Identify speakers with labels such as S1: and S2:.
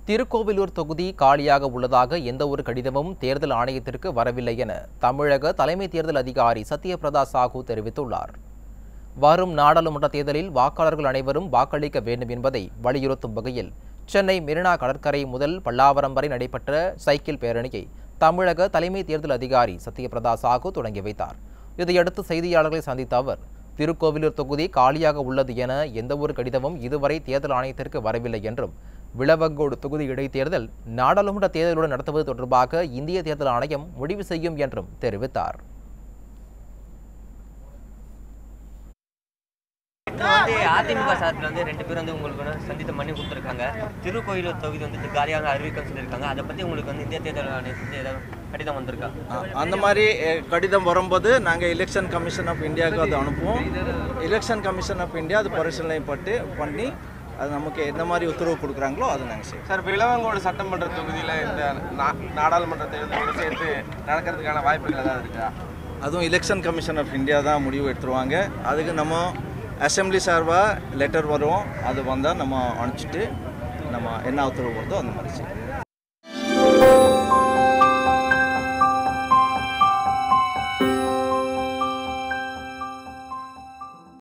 S1: திருக்கோவிலூர் தொகுதி காலியாக உள்ளதாக எந்த ஒரு கடிதமும் தேர்தல் ஆணையத்திற்கு வரவில்லை என தமிழக தலைமை தேர்தல் அதிகாரி சத்யபிரதா சாஹூ தெரிவித்துள்ளார் வரும் நாடாளுமன்ற தேர்தலில் வாக்காளர்கள் அனைவரும் வாக்களிக்க வேண்டும் என்பதை வலியுறுத்தும் வகையில் சென்னை மெரினா கடற்கரை முதல் பல்லாவரம் வரை நடைபெற்ற சைக்கிள் பேரணியை தமிழக தலைமை தேர்தல் அதிகாரி சத்யபிரதா சாஹூ தொடங்கி வைத்தார் இதையடுத்து செய்தியாளர்களை சந்தித்த அவர் திருக்கோவிலூர் தொகுதி காலியாக உள்ளது என எந்தவொரு கடிதமும் இதுவரை தேர்தல் ஆணையத்திற்கு வரவில்லை என்றும் விளவங்கோடு தொகுதி இடைத்தேர்தல் நாடாளுமன்ற தேர்தலுடன் நடத்துவது தொடர்பாக இந்திய தேர்தல் ஆணையம் முடிவு செய்யும் என்றும் தெரிவித்தார்
S2: இப்போ வந்து அதிமுக சார்பில் வந்து ரெண்டு பேரும் வந்து உங்களுக்கு வந்து சந்தித்து மனு கொடுத்துருக்காங்க திருக்கோயிலூர் தொகுதி வந்து காலியாக அறிவிக்க சொல்லியிருக்காங்க அதை பற்றி உங்களுக்கு வந்து இந்திய தேர்தல் ஆணையத்துக்கு ஏதாவது கடிதம் வந்திருக்கா
S3: அந்த மாதிரி அஹ், கடிதம் வரும்போது நாங்கள் எலெக்ஷன் கமிஷன் ஆஃப் இந்தியாவுக்கு அது அனுப்புவோம் எலெக்ஷன் கமிஷன் ஆஃப் இந்தியா அது பரிசீலனை பட்டு பண்ணி அது நமக்கு எந்த மாதிரி உத்தரவு கொடுக்குறாங்களோ அதை நாங்கள் செய்வோம்
S4: சார் விளவங்கோடு சட்டமன்ற தொகுதியில் இந்த நா- நாடாளுமன்ற தேர்தலோடு சேர்த்து நடக்கிறதுக்கான வாய்ப்புகள் ஏதாவது இருக்கா
S3: அதுவும் எலெக்ஷன் கமிஷன் ஆஃப் இந்தியா தான் முடிவு எடுத்துருவாங்க அதுக்கு நம்ம அசெம்பிளி சார்பாக லெட்டர் வரும் அது வந்தால் நம்ம அனுப்பிச்சிட்டு நம்ம என்ன உத்தரவு வருதோ அந்த மாதிரி செய்வோம்